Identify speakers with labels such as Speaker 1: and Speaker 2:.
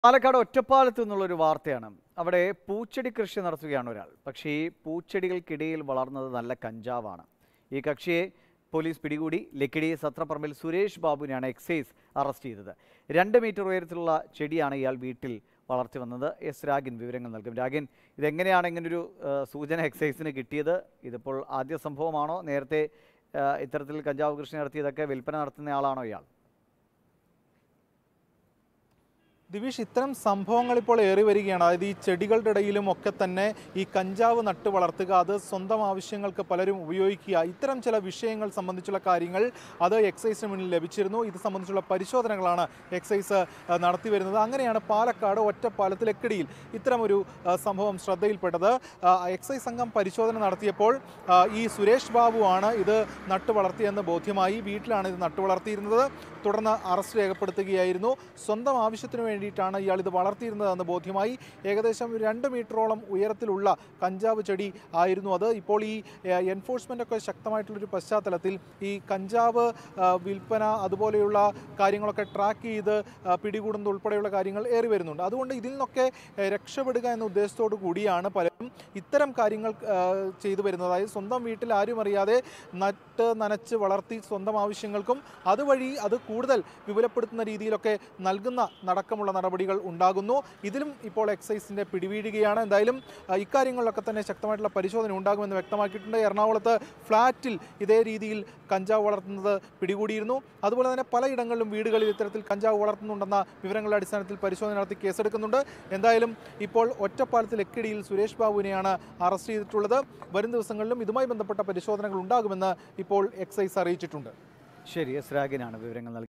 Speaker 1: പാലക്കാട് ഒറ്റപ്പാലത്ത് നിന്നുള്ളൊരു വാർത്തയാണ് അവിടെ പൂച്ചെടി കൃഷി നടത്തുകയാണ് ഒരാൾ പക്ഷേ ഈ പൂച്ചെടികൾക്കിടയിൽ വളർന്നത് നല്ല കഞ്ചാവാണ് ഈ കക്ഷിയെ പോലീസ് പിടികൂടി ലക്കിടി സത്രപ്പറമ്പിൽ സുരേഷ് ബാബുവിനെയാണ് എക്സൈസ് അറസ്റ്റ് ചെയ്തത് രണ്ട് മീറ്റർ ഉയരത്തിലുള്ള ചെടിയാണ് ഇയാൾ വീട്ടിൽ വളർത്തി വന്നത് എസ് രാഗിൻ വിവരങ്ങൾ നൽകും രാഗിൻ ഇതെങ്ങനെയാണ് ഇങ്ങനൊരു ആ, സൂചന എക്സൈസിന് കിട്ടിയത് ഇതിപ്പോൾ ആദ്യ സംഭവമാണോ നേരത്തെ ആ, ഇത്തരത്തിൽ കഞ്ചാവ് കൃഷി നടത്തിയതൊക്കെ വിൽപ്പന നടത്തുന്ന ആളാണോ ഇയാൾ
Speaker 2: ദിവിഷ് ഇത്തരം സംഭവങ്ങൾ ഇപ്പോൾ ഏറി വരികയാണ് അതായത് ഈ ചെടികളുടെ ഇടയിലും ഒക്കെ തന്നെ ഈ കഞ്ചാവ് നട്ട് വളർത്തുക അത് സ്വന്തം ആവശ്യങ്ങൾക്ക് പലരും ഉപയോഗിക്കുക ഇത്തരം ചില വിഷയങ്ങൾ സംബന്ധിച്ചുള്ള കാര്യങ്ങൾ അത് എക്സൈസിന് മുന്നിൽ ലഭിച്ചിരുന്നു ഇത് സംബന്ധിച്ചുള്ള പരിശോധനകളാണ് എക്സൈസ് ആ, നടത്തി വരുന്നത് അങ്ങനെയാണ് പാലക്കാട് ഒറ്റപ്പാലത്തിൽ എക്കടിയിൽ ഇത്തരമൊരു ആ, സംഭവം ശ്രദ്ധയിൽപ്പെട്ടത് ആ, എക്സൈസ് സംഘം പരിശോധന നടത്തിയപ്പോൾ ആ, ഈ സുരേഷ് ബാബു ആണ് ഇത് നട്ട് വളർത്തിയെന്ന് ബോധ്യമായി വീട്ടിലാണ് ഇത് നട്ട് വളർത്തിയിരുന്നത് തുടർന്ന് അറസ്റ്റ് രേഖപ്പെടുത്തുകയായിരുന്നു സ്വന്തം ആവശ്യത്തിന് വേണ്ടിയിട്ടാണ് ഇയാൾ ഇത് വളർത്തിയിരുന്നതെന്ന് ബോധ്യമായി ഏകദേശം രണ്ട് മീറ്ററോളം ഉയരത്തിലുള്ള കഞ്ചാവ് ചെടി ആയിരുന്നു അത് ഇപ്പോൾ ഈ എൻഫോഴ്സ്മെൻ്റ് ഒക്കെ ശക്തമായിട്ടുള്ളൊരു പശ്ചാത്തലത്തിൽ ഈ കഞ്ചാവ് ആ, വിൽപ്പന അതുപോലെയുള്ള കാര്യങ്ങളൊക്കെ ട്രാക്ക് ചെയ്ത് ആ, പിടികൂടുന്നത് ഉൾപ്പെടെയുള്ള കാര്യങ്ങൾ ഏറി വരുന്നുണ്ട് അതുകൊണ്ട് ഇതിൽ നിന്നൊക്കെ ഏ, രക്ഷപ്പെടുക എന്ന ഉദ്ദേശത്തോടു കൂടിയാണ് പലരും ഇത്തരം കാര്യങ്ങൾ ആ, ചെയ്തു വരുന്നത് അതായത് സ്വന്തം വീട്ടിൽ ആരും അറിയാതെ നട്ട് നനച്ച് വളർത്തി സ്വന്തം ആവശ്യങ്ങൾക്കും അതുവഴി അത് കൂടുതൽ വിപുലപ്പെടുത്തുന്ന രീതിയിലൊക്കെ നൽകുന്ന നടക്കമുള്ള നടപടികൾ ഉണ്ടാകുന്നു ഇതിലും ഇപ്പോൾ എക്സൈസിന്റെ പിടിവീഴുകയാണ് എന്തായാലും ആ, ഇക്കാര്യങ്ങളിലൊക്കെ തന്നെ ശക്തമായിട്ടുള്ള പരിശോധന ഉണ്ടാകുമെന്ന് വ്യക്തമാക്കിയിട്ടുണ്ട് എറണാകുളത്ത് ഫ്ളാറ്റിൽ ഇതേ രീതിയിൽ കഞ്ചാവ് വളർത്തുന്നത് പിടികൂടിയിരുന്നു അതുപോലെ തന്നെ പലയിടങ്ങളിലും വീടുകളിൽ ഇത്തരത്തിൽ കഞ്ചാവ് വളർത്തുന്നുണ്ടെന്ന വിവരങ്ങളുടെ അടിസ്ഥാനത്തിൽ പരിശോധന നടത്തി കേസെടുക്കുന്നുണ്ട് എന്തായാലും ഇപ്പോൾ ഒറ്റപ്പാലത്തിൽ എക്കിടിയിൽ സുരേഷ് ബാബുവിനെയാണ് അറസ്റ്റ് ചെയ്തിട്ടുള്ളത് വരും ദിവസങ്ങളിലും ഇതുമായി ബന്ധപ്പെട്ട പരിശോധനകൾ ഉണ്ടാകുമെന്ന് ഇപ്പോൾ എക്സൈസ് അറിയിച്ചിട്ടുണ്ട്
Speaker 1: ശരി എസ് രാഗിനാണ് വിവരങ്ങൾ നൽകി